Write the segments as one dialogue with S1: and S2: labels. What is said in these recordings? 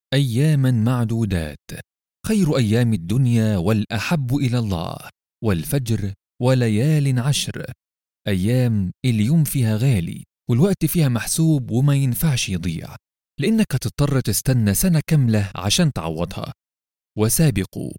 S1: اياما معدودات خير ايام الدنيا والاحب الى الله والفجر وليال عشر ايام اليوم فيها غالي والوقت فيها محسوب وما ينفعش يضيع لانك هتضطر تستنى سنه كامله عشان تعوضها وسابقوا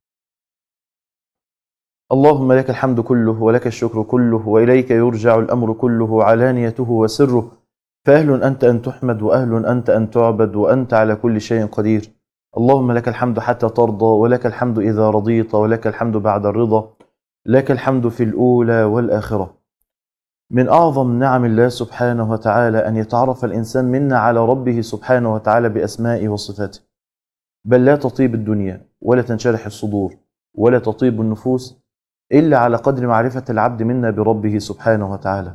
S2: اللهم لك الحمد كله ولك الشكر كله واليك يرجع الامر كله علانيته وسره فاهل انت ان تحمد واهل انت ان تعبد وانت على كل شيء قدير اللهم لك الحمد حتى ترضى ولك الحمد اذا رضيت ولك الحمد بعد الرضا لك الحمد في الاولى والاخره من اعظم نعم الله سبحانه وتعالى ان يتعرف الانسان منا على ربه سبحانه وتعالى باسمائه وصفاته بل لا تطيب الدنيا ولا تنشرح الصدور ولا تطيب النفوس الا على قدر معرفه العبد منا بربه سبحانه وتعالى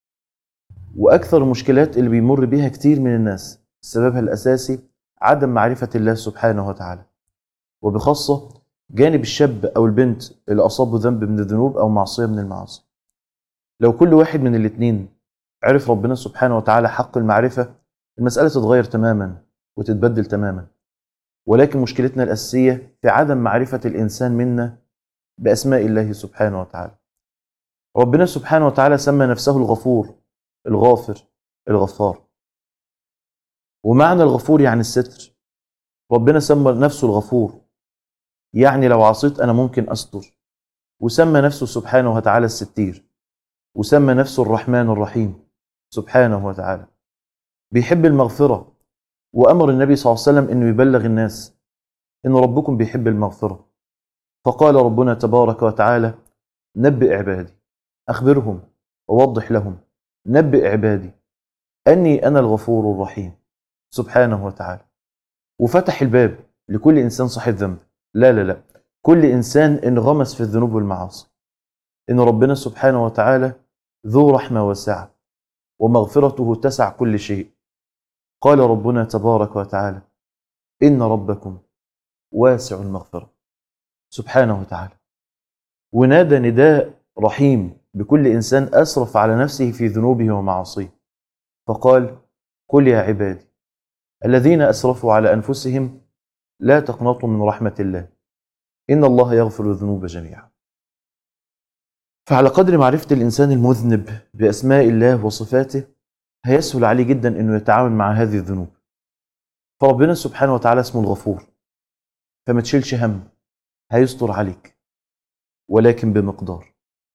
S2: واكثر المشكلات اللي بيمر بيها كتير من الناس سببها الاساسي عدم معرفه الله سبحانه وتعالى وبخاصه جانب الشاب او البنت اللي اصابوا ذنب من الذنوب او معصيه من المعاصي لو كل واحد من الاثنين عرف ربنا سبحانه وتعالى حق المعرفه المساله تتغير تماما وتتبدل تماما ولكن مشكلتنا الاساسيه في عدم معرفه الانسان منا باسماء الله سبحانه وتعالى ربنا سبحانه وتعالى سمى نفسه الغفور الغافر الغفار ومعنى الغفور يعني الستر ربنا سمى نفسه الغفور يعني لو عصيت انا ممكن استر وسمى نفسه سبحانه وتعالى الستير وسمى نفسه الرحمن الرحيم سبحانه وتعالى بيحب المغفره وامر النبي صلى الله عليه وسلم انه يبلغ الناس ان ربكم بيحب المغفره فقال ربنا تبارك وتعالى نبئ عبادي اخبرهم ووضح لهم نبئ عبادي اني انا الغفور الرحيم سبحانه وتعالى وفتح الباب لكل انسان صاحب ذنب لا لا لا كل انسان انغمس في الذنوب والمعاصي ان ربنا سبحانه وتعالى ذو رحمه واسعه ومغفرته تسع كل شيء قال ربنا تبارك وتعالى ان ربكم واسع المغفره سبحانه وتعالى ونادى نداء رحيم بكل انسان اسرف على نفسه في ذنوبه ومعاصيه فقال قل يا عبادي الذين اسرفوا على انفسهم لا تقنطوا من رحمه الله ان الله يغفر الذنوب جميعا فعلى قدر معرفه الانسان المذنب باسماء الله وصفاته هيسهل عليه جدا انه يتعامل مع هذه الذنوب فربنا سبحانه وتعالى اسمه الغفور فما تشيلش هم هيستر عليك ولكن بمقدار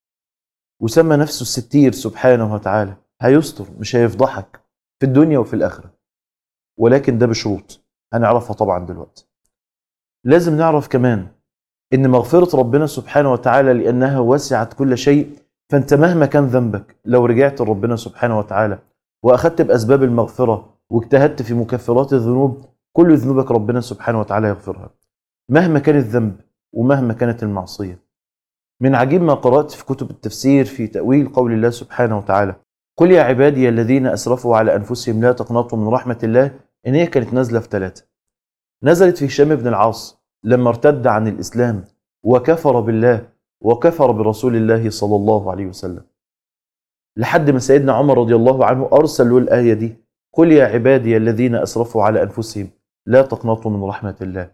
S2: وسمى نفسه الستير سبحانه وتعالى هيستر مش هيفضحك في الدنيا وفي الآخرة ولكن ده بشروط هنعرفها طبعا دلوقتي لازم نعرف كمان ان مغفرة ربنا سبحانه وتعالى لأنها وسعت كل شيء فانت مهما كان ذنبك لو رجعت لربنا سبحانه وتعالى واخدت باسباب المغفره واجتهدت في مكفرات الذنوب كل ذنوبك ربنا سبحانه وتعالى يغفرها مهما كان الذنب ومهما كانت المعصيه من عجيب ما قرات في كتب التفسير في تاويل قول الله سبحانه وتعالى قل يا عبادي الذين اسرفوا على انفسهم لا تقنطوا من رحمه الله ان هي كانت نازله في ثلاثه نزلت في هشام بن العاص لما ارتد عن الاسلام وكفر بالله وكفر برسول الله صلى الله عليه وسلم لحد ما سيدنا عمر رضي الله عنه ارسل له الايه دي قل يا عبادي الذين اسرفوا على انفسهم لا تقنطوا من رحمه الله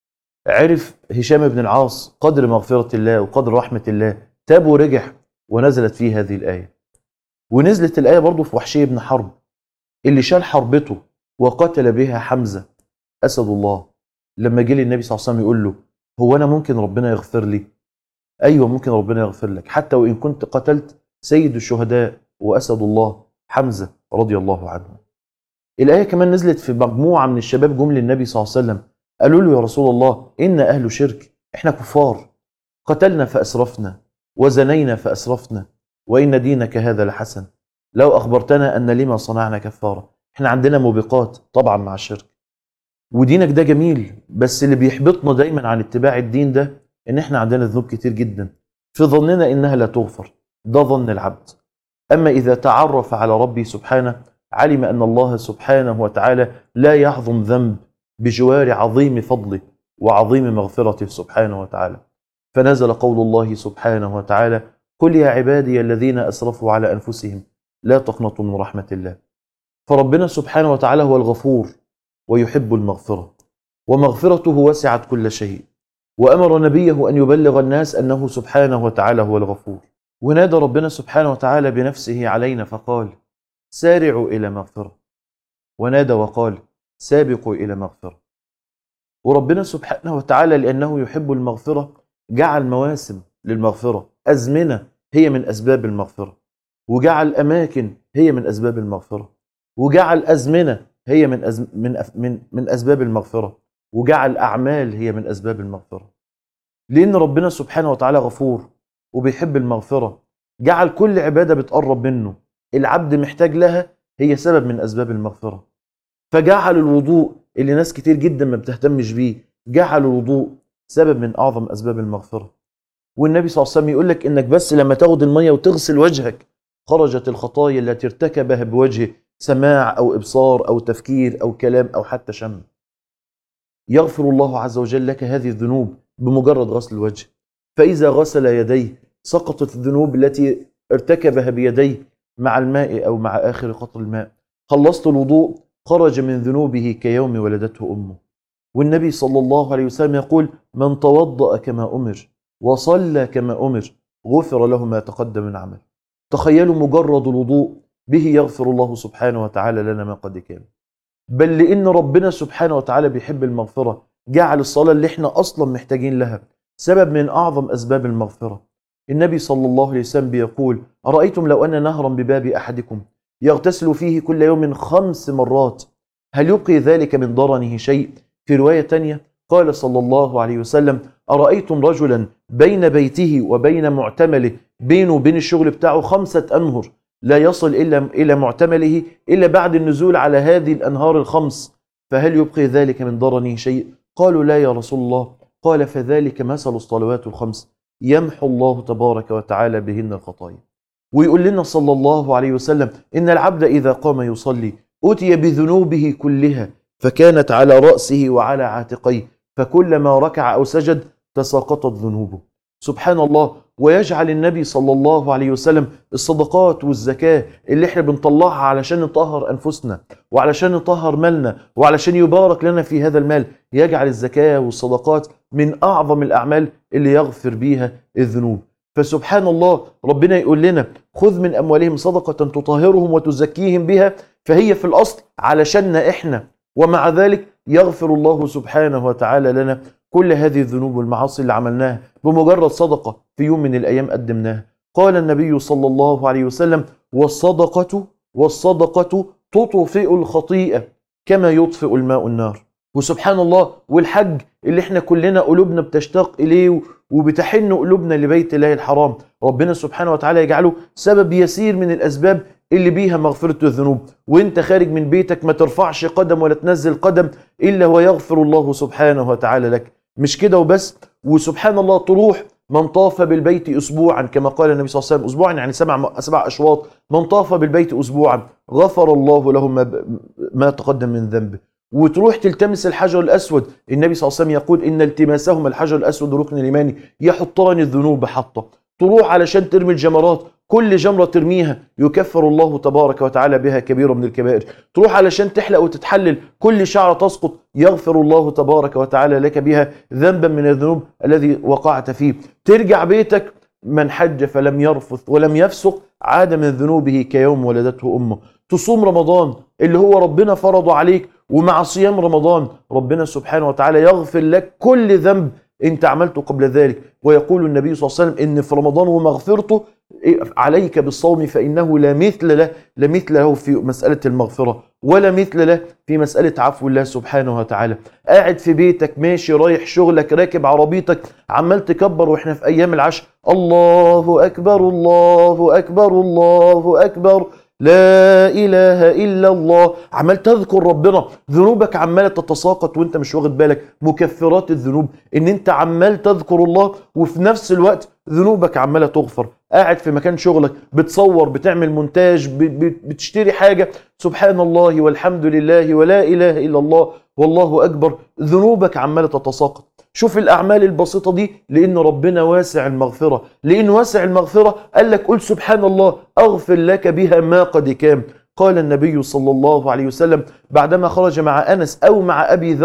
S2: عرف هشام بن العاص قدر مغفره الله وقدر رحمه الله تاب ورجع ونزلت فيه هذه الايه ونزلت الايه برضه في وحشي بن حرب اللي شال حربته وقتل بها حمزه اسد الله لما جه للنبي صلى الله عليه وسلم يقول له هو انا ممكن ربنا يغفر لي ايوه ممكن ربنا يغفر لك حتى وان كنت قتلت سيد الشهداء واسد الله حمزه رضي الله عنه. الايه كمان نزلت في مجموعه من الشباب جم للنبي صلى الله عليه وسلم قالوا له يا رسول الله ان اهل شرك احنا كفار قتلنا فاسرفنا وزنينا فاسرفنا وان دينك هذا لحسن لو اخبرتنا ان لما صنعنا كفاره احنا عندنا موبقات طبعا مع الشرك ودينك ده جميل بس اللي بيحبطنا دايما عن اتباع الدين ده ان احنا عندنا ذنوب كتير جدا في ظننا انها لا تغفر ده ظن العبد اما اذا تعرف على ربي سبحانه علم ان الله سبحانه وتعالى لا يعظم ذنب بجوار عظيم فضله وعظيم مغفرته سبحانه وتعالى فنزل قول الله سبحانه وتعالى قل يا عبادي الذين اسرفوا على انفسهم لا تقنطوا من رحمه الله فربنا سبحانه وتعالى هو الغفور ويحب المغفره ومغفرته وسعت كل شيء وأمر نبيه أن يبلغ الناس أنه سبحانه وتعالى هو الغفور ونادى ربنا سبحانه وتعالى بنفسه علينا فقال سارعوا إلى مغفرة ونادى وقال سابقوا إلى مغفرة وربنا سبحانه وتعالى لأنه يحب المغفرة جعل مواسم للمغفرة أزمنة هي من أسباب المغفرة وجعل أماكن هي من أسباب المغفرة وجعل أزمنة هي من أزم من أف من من أسباب المغفرة وجعل أعمال هي من أسباب المغفرة لأن ربنا سبحانه وتعالى غفور وبيحب المغفرة جعل كل عبادة بتقرب منه العبد محتاج لها هي سبب من أسباب المغفرة فجعل الوضوء اللي ناس كتير جدا ما بتهتمش بيه جعل الوضوء سبب من أعظم أسباب المغفرة والنبي صلى الله عليه وسلم يقول لك إنك بس لما تاخد المية وتغسل وجهك خرجت الخطايا التي ارتكبها بوجهه سماع أو إبصار أو تفكير أو كلام أو حتى شم يغفر الله عز وجل لك هذه الذنوب بمجرد غسل الوجه فإذا غسل يديه سقطت الذنوب التي ارتكبها بيديه مع الماء أو مع آخر قطر الماء خلصت الوضوء خرج من ذنوبه كيوم ولدته أمه والنبي صلى الله عليه وسلم يقول من توضأ كما أمر وصلى كما أمر غفر له ما تقدم من عمل تخيلوا مجرد الوضوء به يغفر الله سبحانه وتعالى لنا ما قد كان بل لأن ربنا سبحانه وتعالى بيحب المغفرة جعل الصلاة اللي احنا أصلا محتاجين لها سبب من أعظم أسباب المغفرة النبي صلى الله عليه وسلم بيقول أرأيتم لو أن نهرا بباب أحدكم يغتسل فيه كل يوم خمس مرات هل يبقي ذلك من ضرنه شيء في رواية تانية قال صلى الله عليه وسلم أرأيتم رجلا بين بيته وبين معتمله بينه وبين الشغل بتاعه خمسة أنهر لا يصل إلا إلى معتمله إلا بعد النزول على هذه الأنهار الخمس فهل يبقي ذلك من ضرنه شيء قالوا لا يا رسول الله قال فذلك مثل الصلوات الخمس يمحو الله تبارك وتعالى بهن الخطايا ويقول لنا صلى الله عليه وسلم إن العبد إذا قام يصلي أتي بذنوبه كلها فكانت على رأسه وعلى عاتقيه فكلما ركع أو سجد تساقطت ذنوبه سبحان الله ويجعل النبي صلى الله عليه وسلم الصدقات والزكاة اللي احنا بنطلعها علشان نطهر أنفسنا وعلشان نطهر مالنا وعلشان يبارك لنا في هذا المال يجعل الزكاة والصدقات من أعظم الأعمال اللي يغفر بيها الذنوب فسبحان الله ربنا يقول لنا خذ من أموالهم صدقة تطهرهم وتزكيهم بها فهي في الأصل علشاننا إحنا ومع ذلك يغفر الله سبحانه وتعالى لنا كل هذه الذنوب والمعاصي اللي عملناها بمجرد صدقة في يوم من الأيام قدمناها قال النبي صلى الله عليه وسلم والصدقة والصدقة تطفئ الخطيئة كما يطفئ الماء النار وسبحان الله والحج اللي احنا كلنا قلوبنا بتشتاق إليه وبتحن قلوبنا لبيت الله الحرام ربنا سبحانه وتعالى يجعله سبب يسير من الأسباب اللي بيها مغفرة الذنوب وانت خارج من بيتك ما ترفعش قدم ولا تنزل قدم إلا ويغفر الله سبحانه وتعالى لك مش كده وبس وسبحان الله تروح من طاف بالبيت اسبوعا كما قال النبي صلى الله عليه وسلم اسبوعا يعني سبع سبع اشواط من طاف بالبيت اسبوعا غفر الله له ما ما تقدم من ذنبه وتروح تلتمس الحجر الاسود النبي صلى الله عليه وسلم يقول ان التماسهم الحجر الاسود ركن الايماني يحطان الذنوب حطه تروح علشان ترمي الجمرات كل جمرة ترميها يكفر الله تبارك وتعالى بها كبيرة من الكبائر تروح علشان تحلق وتتحلل كل شعرة تسقط يغفر الله تبارك وتعالى لك بها ذنبا من الذنوب الذي وقعت فيه ترجع بيتك من حج فلم يرفث ولم يفسق عاد من ذنوبه كيوم ولدته أمه تصوم رمضان اللي هو ربنا فرضه عليك ومع صيام رمضان ربنا سبحانه وتعالى يغفر لك كل ذنب انت عملته قبل ذلك ويقول النبي صلى الله عليه وسلم ان في رمضان ومغفرته عليك بالصوم فانه لا مثل له لا مثل له في مساله المغفره ولا مثل له في مساله عفو الله سبحانه وتعالى قاعد في بيتك ماشي رايح شغلك راكب عربيتك عمال تكبر واحنا في ايام العشر الله اكبر الله اكبر الله اكبر لا إله إلا الله عمال تذكر ربنا ذنوبك عمالة تتساقط وانت مش واخد بالك مكفرات الذنوب ان انت عمال تذكر الله وفي نفس الوقت ذنوبك عمالة تغفر قاعد في مكان شغلك بتصور بتعمل مونتاج بتشتري حاجة سبحان الله والحمد لله ولا إله إلا الله والله أكبر ذنوبك عمالة تتساقط شوف الأعمال البسيطة دي لأن ربنا واسع المغفرة لأن واسع المغفرة قال لك قل سبحان الله أغفر لك بها ما قد كان قال النبي صلى الله عليه وسلم بعدما خرج مع أنس أو مع أبي ذر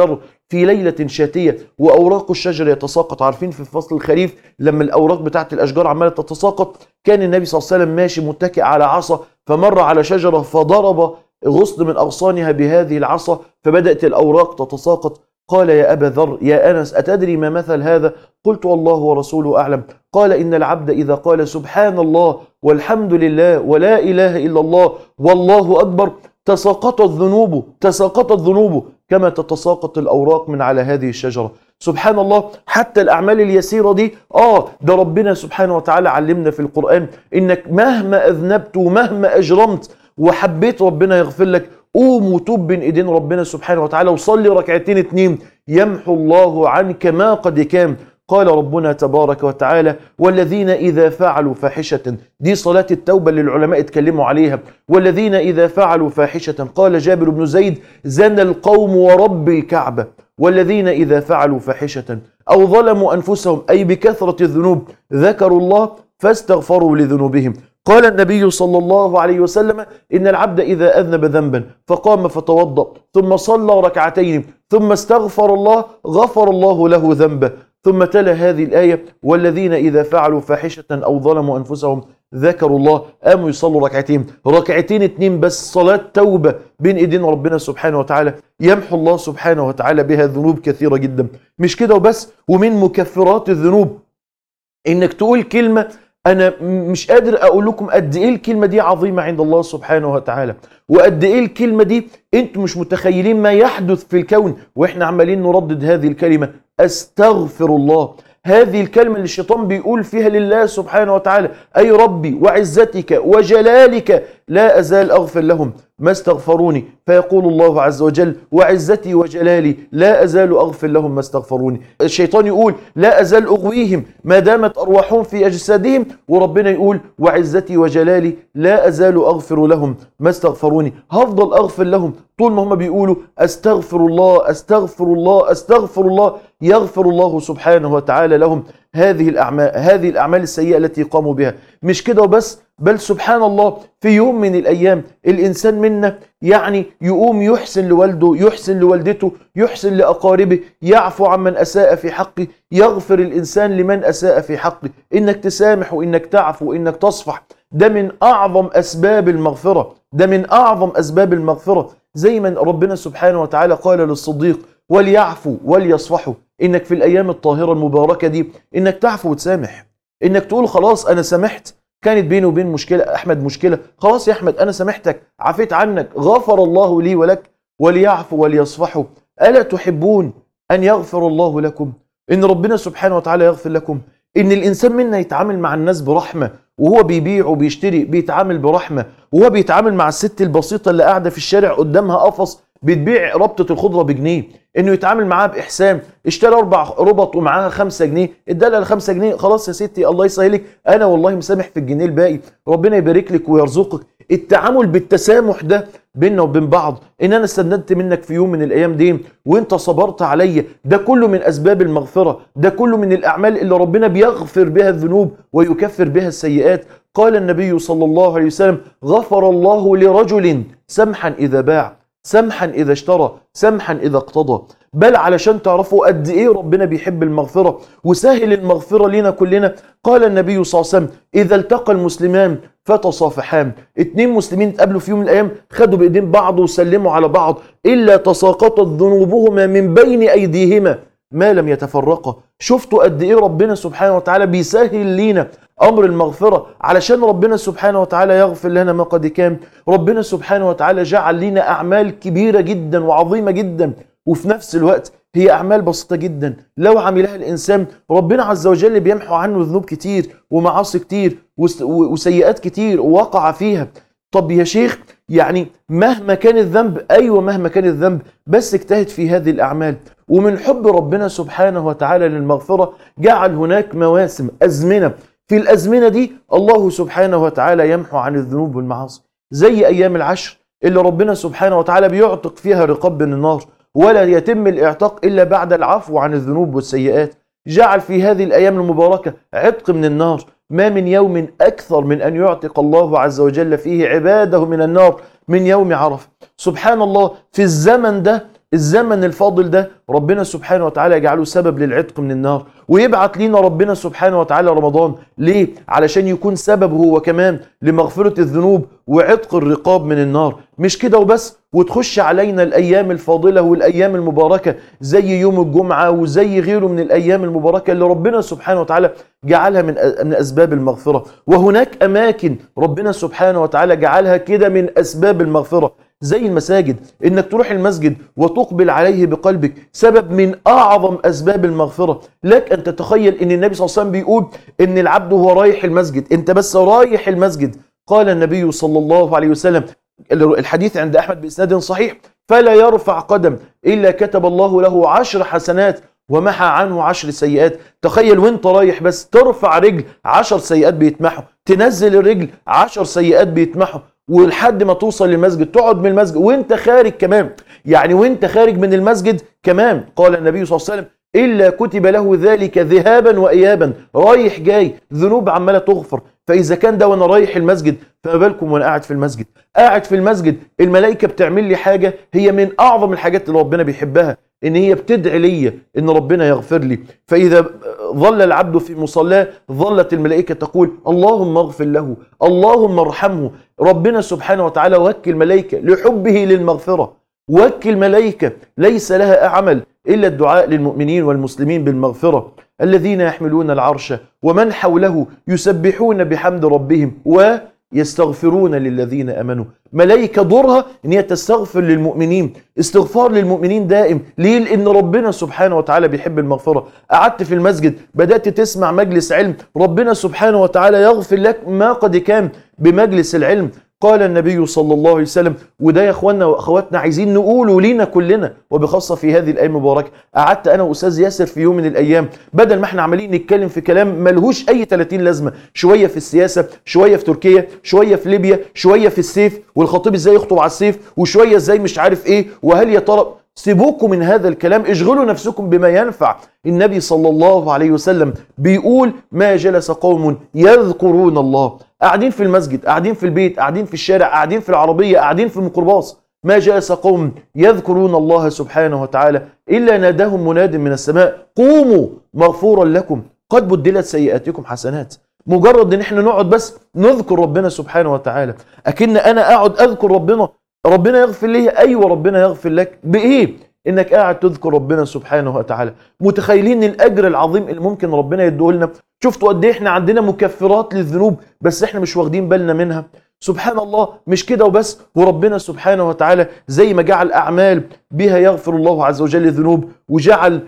S2: في ليلة شاتية وأوراق الشجر يتساقط عارفين في فصل الخريف لما الأوراق بتاعت الأشجار عمالة تتساقط كان النبي صلى الله عليه وسلم ماشي متكئ على عصا فمر على شجرة فضرب غصن من أغصانها بهذه العصا فبدأت الأوراق تتساقط قال يا أبا ذر يا أنس أتدري ما مثل هذا قلت والله ورسوله أعلم قال إن العبد إذا قال سبحان الله والحمد لله ولا إله إلا الله والله أكبر تساقطت ذنوبه تساقطت ذنوبه كما تتساقط الأوراق من على هذه الشجرة سبحان الله حتى الأعمال اليسيرة دي آه ده ربنا سبحانه وتعالى علمنا في القرآن إنك مهما أذنبت ومهما أجرمت وحبيت ربنا يغفر لك قوم وتوب بين ايدين ربنا سبحانه وتعالى وصلي ركعتين اتنين يمحو الله عنك ما قد كان قال ربنا تبارك وتعالى والذين إذا فعلوا فاحشة دي صلاة التوبة اللي العلماء اتكلموا عليها والذين إذا فعلوا فاحشة قال جابر بن زيد زنى القوم ورب الكعبة والذين إذا فعلوا فاحشة أو ظلموا أنفسهم أي بكثرة الذنوب ذكروا الله فاستغفروا لذنوبهم قال النبي صلى الله عليه وسلم إن العبد إذا أذنب ذنبا فقام فتوضأ ثم صلى ركعتين ثم استغفر الله غفر الله له ذنبه ثم تلا هذه الآية والذين إذا فعلوا فاحشة أو ظلموا أنفسهم ذكروا الله قاموا يصلوا ركعتين ركعتين اتنين بس صلاة توبة بين ايدين ربنا سبحانه وتعالى يمحو الله سبحانه وتعالى بها ذنوب كثيرة جدا مش كده وبس ومن مكفرات الذنوب انك تقول كلمة انا مش قادر اقول لكم قد ايه الكلمه دي عظيمه عند الله سبحانه وتعالى وقد ايه الكلمه دي انتم مش متخيلين ما يحدث في الكون واحنا عمالين نردد هذه الكلمه استغفر الله هذه الكلمة اللي الشيطان بيقول فيها لله سبحانه وتعالى أي ربي وعزتك وجلالك لا أزال أغفر لهم ما استغفروني فيقول الله عز وجل وعزتي وجلالي لا أزال أغفر لهم ما استغفروني الشيطان يقول لا أزال أغويهم ما دامت أرواحهم في أجسادهم وربنا يقول وعزتي وجلالي لا أزال أغفر لهم ما استغفروني هفضل أغفر لهم طول ما هم بيقولوا أستغفر الله أستغفر الله أستغفر الله يغفر الله سبحانه وتعالى لهم هذه الأعمال هذه الأعمال السيئة التي قاموا بها مش كده وبس بل سبحان الله في يوم من الأيام الإنسان منا يعني يقوم يحسن لوالده يحسن لوالدته يحسن لأقاربه يعفو عمن أساء في حقه يغفر الإنسان لمن أساء في حقه إنك تسامح وإنك تعفو وإنك تصفح ده من أعظم أسباب المغفرة ده من أعظم أسباب المغفرة زي ما ربنا سبحانه وتعالى قال للصديق وليعفوا وليصفحوا إنك في الأيام الطاهرة المباركة دي إنك تعفو وتسامح إنك تقول خلاص أنا سامحت كانت بيني وبين مشكلة أحمد مشكلة خلاص يا أحمد أنا سامحتك عفيت عنك غفر الله لي ولك وليعفوا وليصفحوا ألا تحبون أن يغفر الله لكم إن ربنا سبحانه وتعالى يغفر لكم إن الإنسان منا يتعامل مع الناس برحمة وهو بيبيع وبيشتري بيتعامل برحمة وهو بيتعامل مع الست البسيطة اللي قاعدة في الشارع قدامها قفص بتبيع ربطة الخضرة بجنيه انه يتعامل معاها باحسان اشترى اربع ربط ومعاها خمسة جنيه ادالها الخمسة جنيه خلاص يا ستي الله يسهلك انا والله مسامح في الجنيه الباقي ربنا يبارك لك ويرزقك التعامل بالتسامح ده بيننا وبين بعض ان انا استندت منك في يوم من الايام دي وانت صبرت عليا ده كله من اسباب المغفره ده كله من الاعمال اللي ربنا بيغفر بها الذنوب ويكفر بها السيئات قال النبي صلى الله عليه وسلم غفر الله لرجل سمحا اذا باع سمحا إذا اشترى سمحا إذا اقتضى بل علشان تعرفوا قد إيه ربنا بيحب المغفرة وسهل المغفرة لنا كلنا قال النبي صلى الله عليه وسلم إذا التقى المسلمان فتصافحان اتنين مسلمين اتقابلوا في يوم من الأيام خدوا بإيدين بعض وسلموا على بعض إلا تساقطت ذنوبهما من بين أيديهما ما لم يتفرقا شفتوا قد ايه ربنا سبحانه وتعالى بيسهل لينا امر المغفره علشان ربنا سبحانه وتعالى يغفر لنا ما قد كان ربنا سبحانه وتعالى جعل لنا اعمال كبيره جدا وعظيمه جدا وفي نفس الوقت هي اعمال بسيطه جدا لو عملها الانسان ربنا عز وجل بيمحو عنه ذنوب كتير ومعاصي كتير وسيئات كتير وقع فيها طب يا شيخ يعني مهما كان الذنب ايوه مهما كان الذنب بس اجتهد في هذه الاعمال ومن حب ربنا سبحانه وتعالى للمغفره جعل هناك مواسم ازمنه في الازمنه دي الله سبحانه وتعالى يمحو عن الذنوب والمعاصي زي ايام العشر اللي ربنا سبحانه وتعالى بيعتق فيها رقاب من النار ولا يتم الاعتاق الا بعد العفو عن الذنوب والسيئات جعل في هذه الايام المباركه عتق من النار ما من يوم أكثر من أن يعتق الله عز وجل فيه عباده من النار من يوم عرفة سبحان الله في الزمن ده الزمن الفاضل ده ربنا سبحانه وتعالى يجعله سبب للعتق من النار ويبعت لينا ربنا سبحانه وتعالى رمضان ليه؟ علشان يكون سبب هو كمان لمغفرة الذنوب وعتق الرقاب من النار مش كده وبس وتخش علينا الأيام الفاضلة والأيام المباركة زي يوم الجمعة وزي غيره من الأيام المباركة اللي ربنا سبحانه وتعالى جعلها من من أسباب المغفرة وهناك أماكن ربنا سبحانه وتعالى جعلها كده من أسباب المغفرة زي المساجد انك تروح المسجد وتقبل عليه بقلبك سبب من اعظم اسباب المغفره لك ان تتخيل ان النبي صلى الله عليه وسلم بيقول ان العبد وهو رايح المسجد انت بس رايح المسجد قال النبي صلى الله عليه وسلم الحديث عند احمد باسناد صحيح فلا يرفع قدم الا كتب الله له عشر حسنات ومحى عنه عشر سيئات تخيل وانت رايح بس ترفع رجل عشر سيئات بيتمحوا تنزل الرجل عشر سيئات بيتمحوا ولحد ما توصل للمسجد تقعد من المسجد وانت خارج كمان يعني وانت خارج من المسجد كمان قال النبي صلى الله عليه وسلم إلا كتب له ذلك ذهابا وإيابا رايح جاي ذنوب عمالة تغفر فإذا كان ده وأنا رايح المسجد فما بالكم وأنا قاعد في المسجد قاعد في المسجد الملائكة بتعمل لي حاجة هي من أعظم الحاجات اللي ربنا بيحبها ان هي بتدعي لي ان ربنا يغفر لي فاذا ظل العبد في مصلاه ظلت الملائكه تقول اللهم اغفر له اللهم ارحمه ربنا سبحانه وتعالى وكل ملائكه لحبه للمغفره وكل ملائكه ليس لها عمل الا الدعاء للمؤمنين والمسلمين بالمغفره الذين يحملون العرش ومن حوله يسبحون بحمد ربهم و يستغفرون للذين امنوا ملائكه دورها ان هي تستغفر للمؤمنين استغفار للمؤمنين دائم ليه لان ربنا سبحانه وتعالى بيحب المغفره قعدت في المسجد بدات تسمع مجلس علم ربنا سبحانه وتعالى يغفر لك ما قد كان بمجلس العلم قال النبي صلى الله عليه وسلم وده يا اخواننا واخواتنا عايزين نقوله لينا كلنا وبخاصه في هذه الايام المباركه قعدت انا واستاذ ياسر في يوم من الايام بدل ما احنا عمالين نتكلم في كلام ملهوش اي 30 لازمه شويه في السياسه شويه في تركيا شويه في ليبيا شويه في السيف والخطيب ازاي يخطب على السيف وشويه ازاي مش عارف ايه وهل يا ترى سيبوكم من هذا الكلام اشغلوا نفسكم بما ينفع النبي صلى الله عليه وسلم بيقول ما جلس قوم يذكرون الله قاعدين في المسجد قاعدين في البيت قاعدين في الشارع قاعدين في العربية قاعدين في الميكروباص ما جلس قوم يذكرون الله سبحانه وتعالى إلا ناداهم مناد من السماء قوموا مغفورا لكم قد بدلت سيئاتكم حسنات مجرد ان احنا نقعد بس نذكر ربنا سبحانه وتعالى اكن انا اقعد اذكر ربنا ربنا يغفر لي ايوه ربنا يغفر لك بايه انك قاعد تذكر ربنا سبحانه وتعالى متخيلين الاجر العظيم اللي ممكن ربنا يديه لنا شفتوا قد ايه احنا عندنا مكفرات للذنوب بس احنا مش واخدين بالنا منها سبحان الله مش كده وبس وربنا سبحانه وتعالى زي ما جعل اعمال بها يغفر الله عز وجل الذنوب وجعل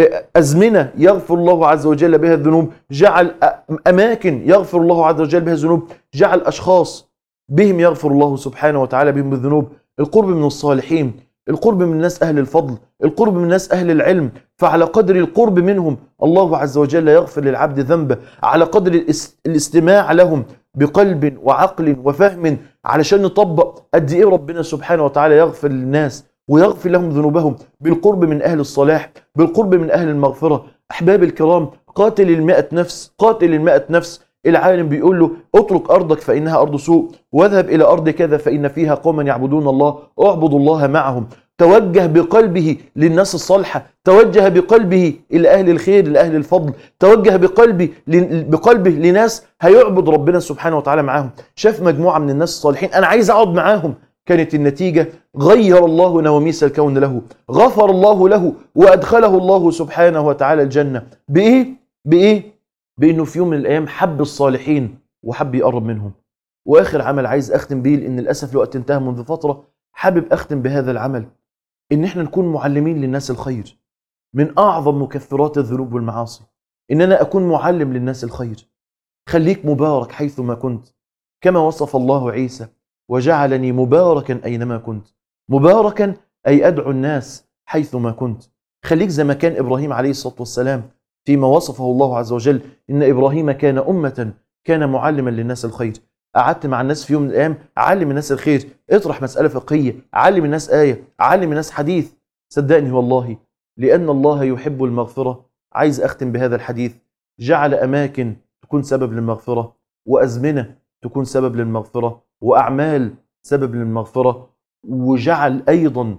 S2: أزمنة يغفر الله عز وجل بها الذنوب جعل أماكن يغفر الله عز وجل بها الذنوب جعل أشخاص بهم يغفر الله سبحانه وتعالى بهم الذنوب القرب من الصالحين القرب من الناس أهل الفضل القرب من الناس أهل العلم فعلى قدر القرب منهم الله عز وجل يغفر للعبد ذنبه على قدر الاستماع لهم بقلب وعقل وفهم علشان نطبق قد ايه ربنا سبحانه وتعالى يغفر للناس ويغفر لهم ذنوبهم بالقرب من أهل الصلاح بالقرب من أهل المغفرة أحباب الكرام قاتل المئة نفس قاتل المئة نفس العالم بيقول له اترك أرضك فإنها أرض سوء واذهب إلى أرض كذا فإن فيها قوما يعبدون الله اعبد الله معهم توجه بقلبه للناس الصالحة توجه بقلبه إلى أهل الخير لأهل الفضل توجه بقلبه بقلبه لناس هيعبد ربنا سبحانه وتعالى معاهم شاف مجموعة من الناس الصالحين أنا عايز أقعد معاهم كانت النتيجة غير الله نواميس الكون له غفر الله له وأدخله الله سبحانه وتعالى الجنة بإيه؟ بإيه؟ بأنه في يوم من الأيام حب الصالحين وحب يقرب منهم وآخر عمل عايز أختم بيه لأن للأسف الوقت انتهى منذ فترة حابب أختم بهذا العمل إن إحنا نكون معلمين للناس الخير من أعظم مكفرات الذنوب والمعاصي إن أنا أكون معلم للناس الخير خليك مبارك حيثما كنت كما وصف الله عيسى وجعلني مباركا أينما كنت مباركا أي أدعو الناس حيثما كنت خليك زي ما كان إبراهيم عليه الصلاة والسلام فيما وصفه الله عز وجل إن إبراهيم كان أمة كان معلما للناس الخير قعدت مع الناس في يوم من الأيام علم الناس الخير اطرح مسألة فقهية علم الناس آية علم الناس حديث صدقني والله لأن الله يحب المغفرة عايز أختم بهذا الحديث جعل أماكن تكون سبب للمغفرة وأزمنة تكون سبب للمغفرة وأعمال سبب للمغفرة وجعل أيضا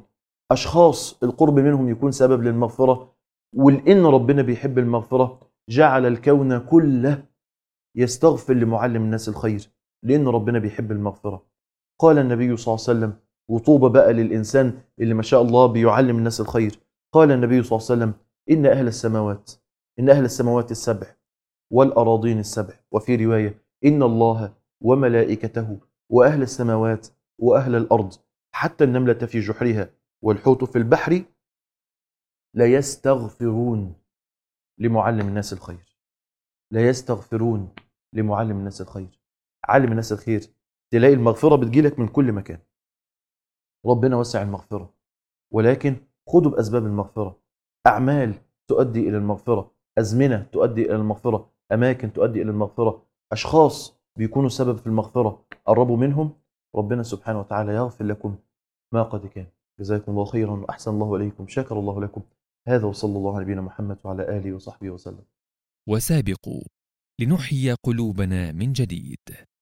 S2: أشخاص القرب منهم يكون سبب للمغفرة ولأن ربنا بيحب المغفرة جعل الكون كله يستغفر لمعلم الناس الخير لأن ربنا بيحب المغفرة قال النبي صلى الله عليه وسلم وطوبى بقى للإنسان اللي ما شاء الله بيعلم الناس الخير قال النبي صلى الله عليه وسلم إن أهل السماوات إن أهل السماوات السبع والأراضين السبع وفي رواية إن الله وملائكته وأهل السماوات وأهل الأرض حتى النملة في جحرها والحوت في البحر لا يستغفرون لمعلم الناس الخير لا يستغفرون لمعلم الناس الخير علم الناس الخير تلاقي المغفرة بتجيلك من كل مكان ربنا وسع المغفرة ولكن خدوا بأسباب المغفرة أعمال تؤدي إلى المغفرة أزمنة تؤدي إلى المغفرة أماكن تؤدي إلى المغفرة أشخاص بيكونوا سبب في المغفرة قربوا منهم ربنا سبحانه وتعالى يغفر لكم ما قد كان جزاكم الله خيرا وأحسن الله إليكم شكر الله لكم هذا وصلى الله على نبينا محمد وعلى آله وصحبه وسلم
S1: وسابقوا لنحيي قلوبنا من جديد